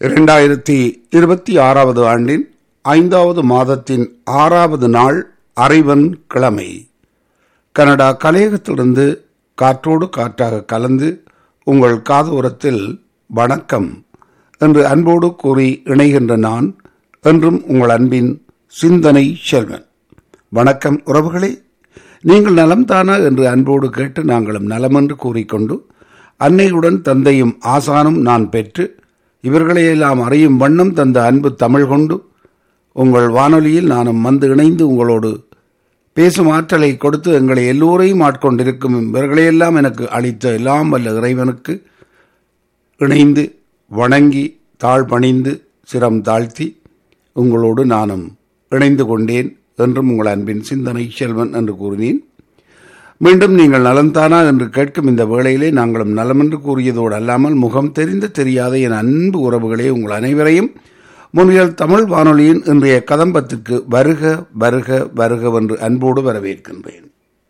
இரண்டாயிரத்தி இருபத்தி ஆறாவது ஆண்டின் ஐந்தாவது மாதத்தின் ஆறாவது நாள் அறைவன் கிழமை கனடா கலையகத்திலிருந்து காற்றோடு காற்றாக கலந்து உங்கள் காதோரத்தில் வணக்கம் என்று அன்போடு கூறி இணைகின்ற நான் என்றும் உங்கள் அன்பின் சிந்தனை செல்வன் வணக்கம் உறவுகளே நீங்கள் நலம்தானா என்று அன்போடு கேட்டு நாங்களும் நலமென்று கூறிக்கொண்டு அன்னையுடன் தந்தையும் ஆசானும் நான் பெற்று இவர்களையெல்லாம் அறியும் வண்ணம் தந்த அன்பு தமிழ் கொண்டு உங்கள் வானொலியில் நானும் வந்து இணைந்து உங்களோடு பேசும் ஆற்றலை கொடுத்து எங்களை எல்லோரையும் ஆட்கொண்டிருக்கும் இவர்களையெல்லாம் எனக்கு அளித்த எல்லாம் வல்ல இறைவனுக்கு இணைந்து வணங்கி தாழ் பணிந்து சிரம் தாழ்த்தி உங்களோடு நானும் இணைந்து கொண்டேன் என்றும் உங்கள் அன்பின் சிந்தனை செல்வன் என்று கூறினேன் மீண்டும் நீங்கள் நலம்தானா என்று கேட்கும் இந்த வேளையிலே நாங்களும் நலமென்று கூறியதோடு அல்லாமல் முகம் தெரிந்த தெரியாத என் அன்பு உறவுகளே உங்கள் அனைவரையும் முன்னில் தமிழ் வானொலியின் இன்றைய கதம்பத்திற்கு வருக வருக வருகவென்று அன்போடு வரவேற்கின்றேன்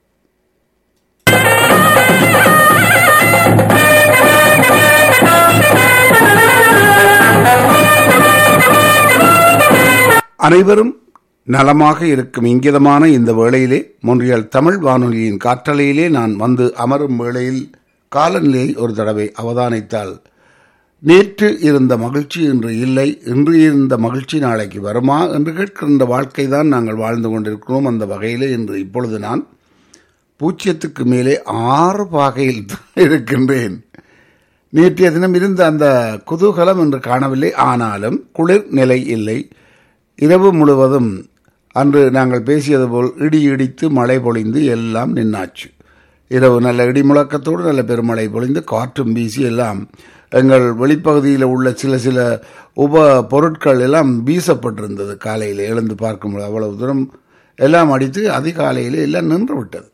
அனைவரும் நலமாக இருக்கும் இங்கிதமான இந்த வேளையிலே மொன்றியல் தமிழ் வானொலியின் காற்றலையிலே நான் வந்து அமரும் வேளையில் காலநிலையை ஒரு தடவை அவதானித்தால் நேற்று இருந்த மகிழ்ச்சி இன்று இல்லை இன்று இருந்த மகிழ்ச்சி நாளைக்கு வருமா என்று கேட்கின்ற வாழ்க்கை தான் நாங்கள் வாழ்ந்து கொண்டிருக்கிறோம் அந்த வகையிலே இன்று இப்பொழுது நான் பூச்சியத்துக்கு மேலே ஆறு பாகையில் இருக்கின்றேன் நேற்றைய தினம் இருந்த அந்த குதூகலம் என்று காணவில்லை ஆனாலும் குளிர் நிலை இல்லை இரவு முழுவதும் அன்று நாங்கள் பேசியது போல் இடி இடித்து மழை பொழிந்து எல்லாம் நின்னாச்சு இரவு நல்ல இடி முழக்கத்தோடு நல்ல பெருமழை பொழிந்து காற்றும் வீசி எல்லாம் எங்கள் வெளிப்பகுதியில் உள்ள சில சில உப பொருட்கள் எல்லாம் வீசப்பட்டிருந்தது காலையில் எழுந்து பார்க்கும்போது அவ்வளவு தூரம் எல்லாம் அடித்து அதிகாலையில் எல்லாம் நின்று விட்டது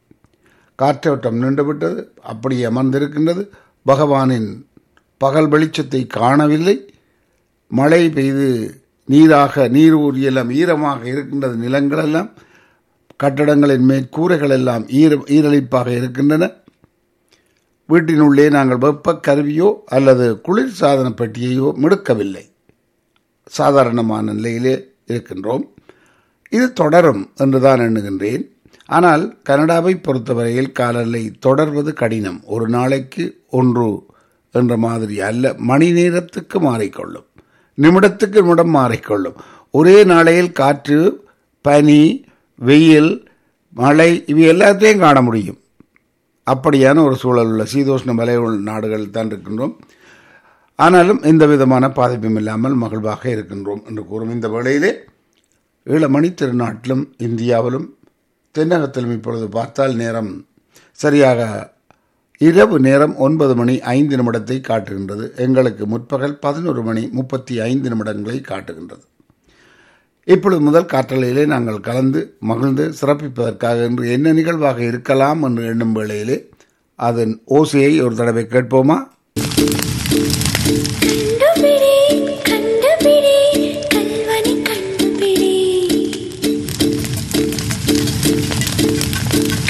காற்றோட்டம் நின்று விட்டது அப்படி அமர்ந்திருக்கின்றது பகவானின் பகல் வெளிச்சத்தை காணவில்லை மழை பெய்து நீராக நீர் ஊறி எல்லாம் ஈரமாக இருக்கின்றது நிலங்கள் எல்லாம் கட்டடங்களின் மேற்கூரைகள் எல்லாம் ஈர ஈரழிப்பாக இருக்கின்றன வீட்டினுள்ளே நாங்கள் வெப்ப கருவியோ அல்லது குளிர் சாதன பெட்டியையோ மிடுக்கவில்லை சாதாரணமான நிலையிலே இருக்கின்றோம் இது தொடரும் என்றுதான் எண்ணுகின்றேன் ஆனால் கனடாவை பொறுத்தவரையில் காலநிலை தொடர்வது கடினம் ஒரு நாளைக்கு ஒன்று என்ற மாதிரி அல்ல மணி நேரத்துக்கு மாறிக்கொள்ளும் நிமிடத்துக்கு நிமிடம் மாறிக்கொள்ளும் ஒரே நாளையில் காற்று பனி வெயில் மழை இவை எல்லாத்தையும் காண முடியும் அப்படியான ஒரு சூழல் உள்ள சீதோஷ்ண மலை நாடுகள் தான் இருக்கின்றோம் ஆனாலும் எந்த விதமான பாதிப்பும் இல்லாமல் மகிழ்வாக இருக்கின்றோம் என்று கூறும் இந்த வேளையிலே ஈழமணி திருநாட்டிலும் இந்தியாவிலும் தென்னகத்திலும் இப்பொழுது பார்த்தால் நேரம் சரியாக இரவு நேரம் ஒன்பது மணி ஐந்து நிமிடத்தை காட்டுகின்றது எங்களுக்கு முற்பகல் பதினொரு மணி முப்பத்தி ஐந்து நிமிடங்களை காட்டுகின்றது இப்பொழுது முதல் காற்றலையிலே நாங்கள் கலந்து மகிழ்ந்து சிறப்பிப்பதற்காக என்று என்ன நிகழ்வாக இருக்கலாம் என்று எண்ணும் வேளையிலே அதன் ஓசையை ஒரு தடவை கேட்போமா கண்டுபிடி கண்டுபிடி